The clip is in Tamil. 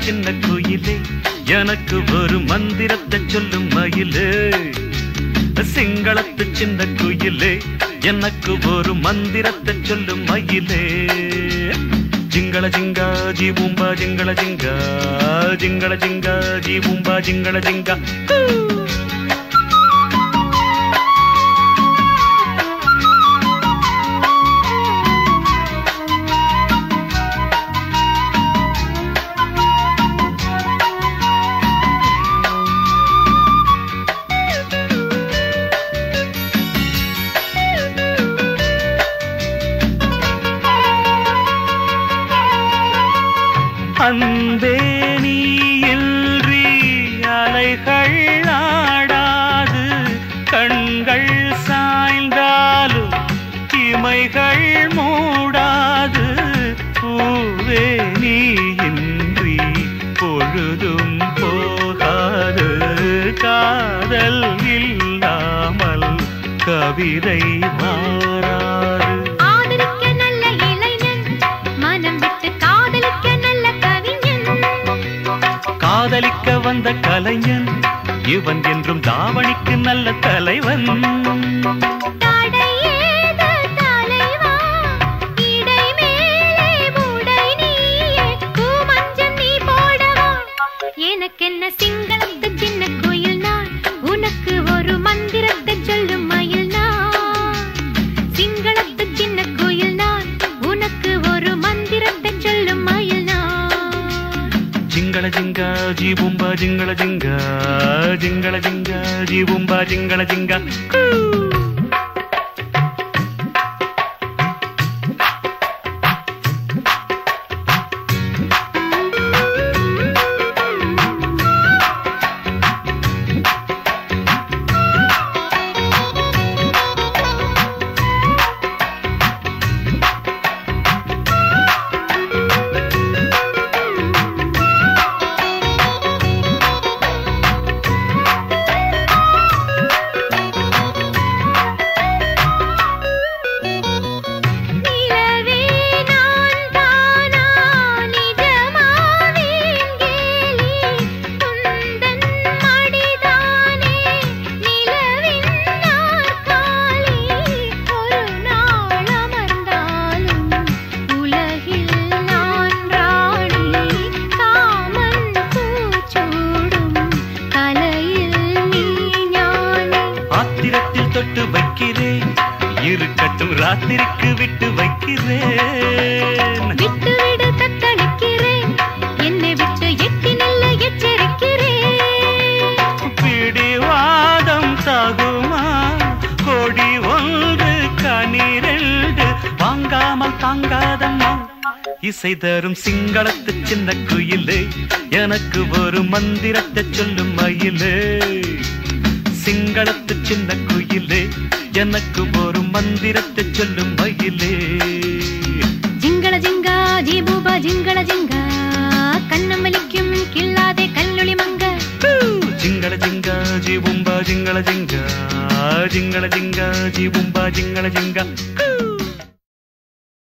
சின்ன குயிலே எனக்கு ஒரு மந்திரத்தை சொல்லும் மயிலே சிங்களத்து சின்ன குயிலே எனக்கு ஒரு மந்திரத்தை சொல்லும் மயிலே ஜிங்கள ஜிங்கா ஜி பூம்பா ஜிங்கள ஜிங்கா ஜிங்கள ஜிங்கா ஜி பூம்பா ஜிங்கள ஜிங்கா அன்பே நீ இன்றி அலைகள் ஆடாது கண்கள் சாய்ந்தாலும் இமைகள் மூடாது பூவே நீ இன்றி பொழுதும் போகாது காதல் இல்லாமல் கவிதை மாறாது ஆதரிக்க நல்ல இளைஞன் மனம் விட்டு காதலிக்க நல்ல கவிஞன் காதலிக்க வந்த கலைஞன் இவன் என்றும் தாவணிக்கு நல்ல தலைவன் தடை ஏது தலைவா இடை மேலே மூடை நீயே பூமஞ்சம் நீ போடவா எனக்கென்ன சிங்களத்து சின்ன கோயில் நான் உனக்கு ஒரு மந்திரத்தை சொல்லும் மயில் நான் சிங்களத்து சின்ன கோயில் நான் உனக்கு ஒரு மந்திரத்தை சொல்லும் மயில் நான் ஜிங்கள ஜிங்கா ஜி பூம்பா ஜிங்கள ஜிங்கா ஜிங்கள ஜிங்கா ஜி பூம்பா ஜிங்கள ஜிங்கா நிலவே நான் தானா நிஜமாவேன் கேலி குந்தன் மடிதானே நிலவின் நாற்காலி ஒரு நாள் அமர்ந்தாலும் உலகில் நான் ராணி காமன் பூச்சூடும் கலையில் நீ ஞானி ஆத்திரத்தில் தொட்டு வைக்கிறேன் இருக்கட்டும் ராத்திரிக்கு விட்டு வைக்கிறேன் விட்டுவிடு தத்தளிக்கிறேன் என்னை விட்டு எட்டி நல்ல எச்சரிக்கிறேன் பிடிவாதம் சாகுமா கொடி ஒன்று கனிரெண்டு வாங்காமல் தாங்காதம்மா இசை தரும் சிங்களத்து சின்ன குயிலே எனக்கு ஒரு மந்திரத்தை சொல்லும் மயிலே சிங்களத்து சின்ன குயிலே எனக்கு ஒரு மந்திரத்தை சொல்லும் மயிலே ஜிங்கள ஜிங்கா ஜீபூபா ஜிங்கள ஜிங்கா கண்ணம் வலிக்கும் கில்லாதே கல்லொளி மங்க ಜಿಂಗಳ ಜಿಂಗ ಜಿ ಬುಂಬ ಜಿಂಗಳ ಜಿಂಗ ಜಿಂಗಳ ಜಿಂಗ ಜಿ ಬುಂಬ ಜಿಂಗಳ ಜಿಂಗ